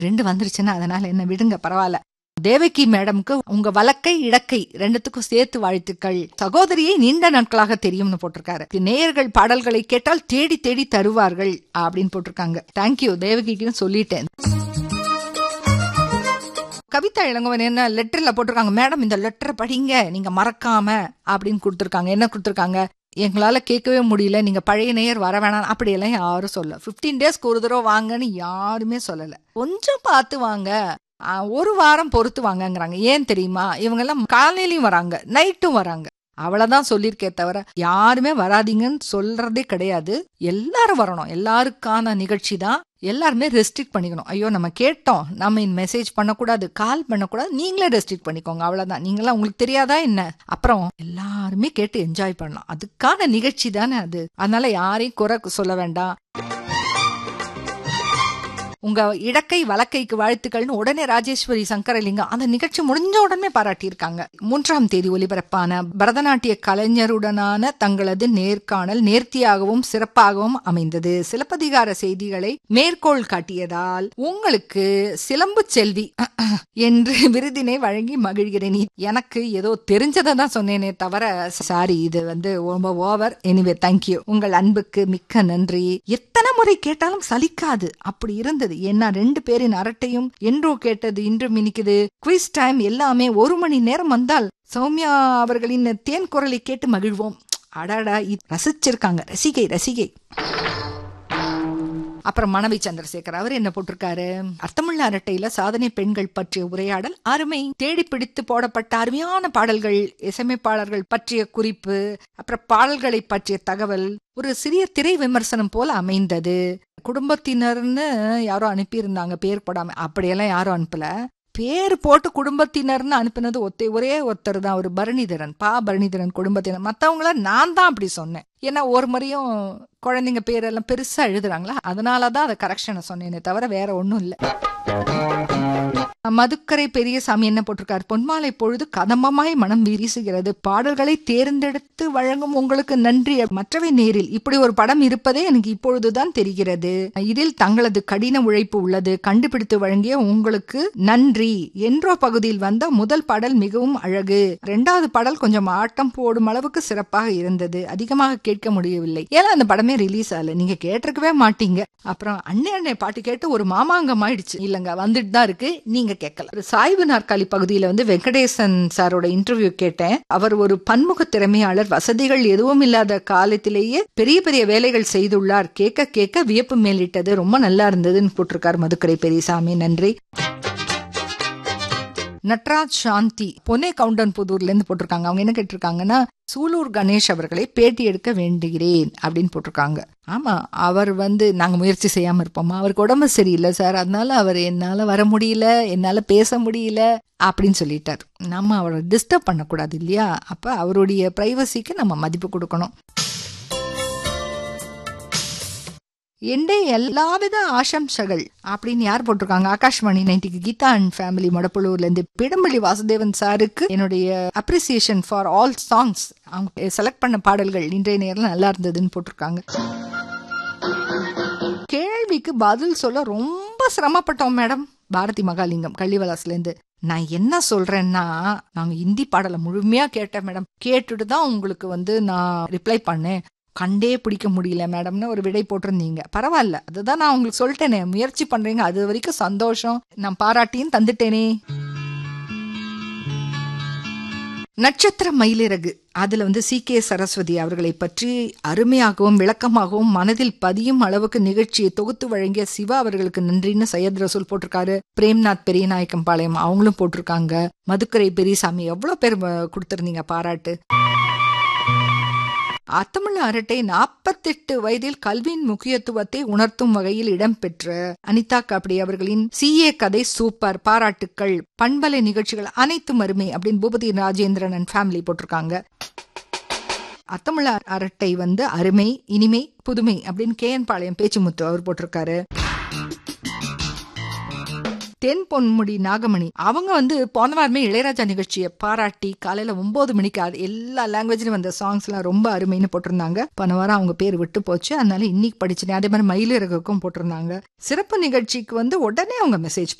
ரெண்டு வந்துருச்சுன்னா அதனால என்ன விடுங்க பரவாயில்ல தேவகி மேடம்க்கு உங்க வலக்கை இடக்கை ரெண்டுத்துக்கும் சேர்த்து வாழ்த்துக்கள் சகோதரியை நீண்ட நாட்களாக தெரியும்னு போட்டிருக்காரு நேயர்கள் பாடல்களை கேட்டால் தேடி தேடி தருவார்கள் அப்படின்னு போட்டிருக்காங்க தேங்க்யூ தேவகிக்குன்னு சொல்லிட்டேன் கவிதா இளங்கோவன் என்ன லெட்டர்ல போட்டிருக்காங்க மேடம் இந்த லெட்டரை படிங்க நீங்க மறக்காம அப்படின்னு கொடுத்துருக்காங்க என்ன கொடுத்துருக்காங்க எங்களால கேட்கவே முடியல நீங்க பழைய நேயர் வர வேணாம் அப்படியெல்லாம் யாரும் சொல்ல 15 டேஸ்க்கு ஒரு தடவை வாங்கன்னு யாருமே சொல்லல கொஞ்சம் பார்த்து வாங்க ஆ, ஒரு வாரம் பொறுத்து வாங்கங்கிறாங்க ஏன் தெரியுமா இவங்க எல்லாம் காலையிலயும் வராங்க நைட்டும் வராங்க அவ்வளவுதான் சொல்லியிருக்கே தவிர யாருமே வராதீங்கன்னு சொல்றதே கிடையாது எல்லாரும் வரணும் எல்லாருக்கான நிகழ்ச்சி தான் எல்லாருமே ரெஸ்ட்ரிக்ட் பண்ணிக்கணும் ஐயோ நம்ம கேட்டோம் நம்ம மெசேஜ் பண்ணக்கூடாது கால் பண்ணக்கூடாது நீங்களே ரெஸ்ட்ரிக்ட் பண்ணிக்கோங்க அவ்வளவுதான் நீங்களாம் உங்களுக்கு தெரியாதா என்ன அப்புறம் எல்லாருமே கேட்டு என்ஜாய் பண்ணலாம் அதுக்கான நிகழ்ச்சி தானே அது அதனால யாரையும் குறை சொல்ல வேண்டாம் உங்க இடக்கை வலக்கைக்கு வாழ்த்துக்கள்னு உடனே ராஜேஸ்வரி சங்கரலிங்கம் அந்த நிகழ்ச்சி முடிஞ்ச உடனே பாராட்டியிருக்காங்க மூன்றாம் தேதி ஒலிபரப்பான பரதநாட்டிய கலைஞருடனான தங்களது நேர்காணல் நேர்த்தியாகவும் சிறப்பாகவும் அமைந்தது சிலப்பதிகார செய்திகளை மேற்கோள் காட்டியதால் உங்களுக்கு சிலம்பு செல்வி என்று விருதினை வழங்கி மகிழ்கிறேன் இ- எனக்கு ஏதோ தெரிஞ்சதை தான் சொன்னேனே தவிர சாரி இது வந்து ரொம்ப ஓவர் எனிவே தேங்க்யூ உங்கள் அன்புக்கு மிக்க நன்றி எத்தனை முறை கேட்டாலும் சலிக்காது அப்படி இருந்தது ஏன்னா ரெண்டு பேரின் அரட்டையும் என்றோ கேட்டது இன்றும் இனிக்குது குவிஸ் டைம் எல்லாமே ஒரு மணி நேரம் வந்தால் சௌமியா அவர்களின் தேன் குரலை கேட்டு மகிழ்வோம் அடாடா இது ரசிச்சிருக்காங்க ரசிகை ரசிகை அப்புறம் மனைவி சந்திரசேகர் அவர் என்ன போட்டிருக்காரு அர்த்தமுள்ள அரட்டையில சாதனை பெண்கள் பற்றிய உரையாடல் அருமை தேடி பிடித்து போடப்பட்ட அருமையான பாடல்கள் இசையமைப்பாளர்கள் பற்றிய குறிப்பு அப்புறம் பாடல்களை பற்றிய தகவல் ஒரு சிறிய திரை விமர்சனம் போல அமைந்தது குடும்பத்தினர்னு யாரோ அனுப்பியிருந்தாங்க பேர் போடாம அப்படியெல்லாம் யாரும் அனுப்பல பேர் போட்டு குடும்பத்தினர்னு அனுப்பினது ஒத்தே ஒரே ஒருத்தர் தான் ஒரு பரணிதரன் பா பரணிதரன் குடும்பத்தினர் மத்தவங்கள நான் தான் அப்படி சொன்னேன் ஏன்னா ஒரு முறையும் குழந்தைங்க பேரெல்லாம் பெருசா எழுதுறாங்களா அதனாலதான் அதை கரெக்ஷனை சொன்னேனே தவிர வேற ஒண்ணும் இல்ல மதுக்கரை பெரியசாமி என்ன போட்டிருக்காரு பொன்மாலை பொழுது கதம்பமாய் மனம் வீசுகிறது பாடல்களை தேர்ந்தெடுத்து வழங்கும் உங்களுக்கு நன்றி மற்றவை நேரில் இப்படி ஒரு படம் இருப்பதே எனக்கு இப்பொழுதுதான் தெரிகிறது இதில் தங்களது கடின உழைப்பு உள்ளது கண்டுபிடித்து வழங்கிய உங்களுக்கு நன்றி என்றோ பகுதியில் வந்த முதல் பாடல் மிகவும் அழகு இரண்டாவது பாடல் கொஞ்சம் ஆட்டம் போடும் அளவுக்கு சிறப்பாக இருந்தது அதிகமாக கேட்க முடியவில்லை ஏன்னா அந்த படமே ரிலீஸ் ஆகல நீங்க கேட்டிருக்கவே மாட்டீங்க அப்புறம் அண்ணே அண்ணே பாட்டு கேட்டு ஒரு மாமாங்கம் ஆயிடுச்சு இல்லங்க வந்துட்டு தான் இருக்கு நீங்க கேட்கல ஒரு சாய்வு நாற்காலி பகுதியில வந்து வெங்கடேசன் சாரோட இன்டர்வியூ கேட்டேன் அவர் ஒரு பன்முக திறமையாளர் வசதிகள் எதுவும் இல்லாத காலத்திலேயே பெரிய பெரிய வேலைகள் செய்துள்ளார் கேட்க கேட்க வியப்பு மேலிட்டது ரொம்ப நல்லா இருந்ததுன்னு போட்டிருக்காரு மதுக்கரை பெரியசாமி நன்றி நட்ராஜ் சாந்தி பொனே கவுண்டன் புதூர்ல இருந்து போட்டிருக்காங்க அவங்க என்ன கேட்டிருக்காங்கன்னா சூலூர் கணேஷ் அவர்களை பேட்டி எடுக்க வேண்டுகிறேன் அப்படின்னு போட்டிருக்காங்க ஆமா அவர் வந்து நாங்க முயற்சி செய்யாம இருப்போமா அவருக்கு உடம்பு சரியில்லை சார் அதனால அவர் என்னால வர முடியல என்னால பேச முடியல அப்படின்னு சொல்லிட்டார் நம்ம அவரை டிஸ்டர்ப் பண்ணக்கூடாது இல்லையா அப்ப அவருடைய பிரைவசிக்கு நம்ம மதிப்பு கொடுக்கணும் எண்டே எல்லாவித ஆசம்சகள் அப்படின்னு யார் போட்டிருக்காங்க ஆகாஷ்வாணி நைன்டிக்கு கீதா அண்ட் ஃபேமிலி மடப்புலூர்ல இருந்து பிடம்பள்ளி வாசுதேவன் சாருக்கு என்னுடைய அப்ரிசியேஷன் ஃபார் ஆல் சாங்ஸ் அவங்க செலக்ட் பண்ண பாடல்கள் இன்றைய நேரம் நல்லா இருந்ததுன்னு போட்டிருக்காங்க கேள்விக்கு பதில் சொல்ல ரொம்ப சிரமப்பட்டோம் மேடம் பாரதி மகாலிங்கம் கள்ளிவலாஸ்ல இருந்து நான் என்ன சொல்றேன்னா நாங்க இந்தி பாடலை முழுமையா கேட்டேன் மேடம் கேட்டுட்டு தான் உங்களுக்கு வந்து நான் ரிப்ளை பண்ணேன் கண்டே பிடிக்க முடியல மேடம்னு ஒரு விடை போட்டிருந்தீங்க பரவாயில்ல அதுதான் நான் உங்களுக்கு சொல்லிட்டேனே முயற்சி பண்றீங்க அது வரைக்கும் சந்தோஷம் நான் பாராட்டியும் தந்துட்டேனே நட்சத்திர மயிலிறகு அதுல வந்து சி கே சரஸ்வதி அவர்களை பற்றி அருமையாகவும் விளக்கமாகவும் மனதில் பதியும் அளவுக்கு நிகழ்ச்சியை தொகுத்து வழங்கிய சிவா அவர்களுக்கு நன்றின்னு சையத் ரசூல் போட்டிருக்காரு பிரேம்நாத் பெரியநாயக்கம் பாளையம் அவங்களும் போட்டிருக்காங்க மதுக்கரை பெரியசாமி எவ்வளவு பேர் அஹ், கொடுத்திருந்தீங்க பாராட்டு அத்தமிழ் அரட்டை நாற்பத்தெட்டு வயதில் கல்வியின் முக்கியத்துவத்தை உணர்த்தும் வகையில் இடம்பெற்ற அனிதா காப்டி அவர்களின் சிஏ கதை சூப்பர் பாராட்டுக்கள் பண்பலை நிகழ்ச்சிகள் அனைத்தும் அருமை அப்படின்னு பூபதி ராஜேந்திரன் அண்ட் ஃபேமிலி போட்டிருக்காங்க அத்தமிழ் அரட்டை வந்து அருமை இனிமை புதுமை அப்படின்னு கே என் பாளையம் பேச்சுமுத்து அவர் போட்டிருக்காரு தென் பொன்முடி நாகமணி அவங்க வந்து போன வாரமே இளையராஜா நிகழ்ச்சியை பாராட்டி காலையில ஒன்பது மணிக்கு அது எல்லா லாங்குவேஜ்லயும் வந்த சாங்ஸ் எல்லாம் ரொம்ப அருமைன்னு போட்டிருந்தாங்க போன வாரம் அவங்க பேர் விட்டு போச்சு அதனால இன்னைக்கு படிச்சிட்டேன் அதே மாதிரி மயிலிறகுக்கும் போட்டிருந்தாங்க சிறப்பு நிகழ்ச்சிக்கு வந்து உடனே அவங்க மெசேஜ்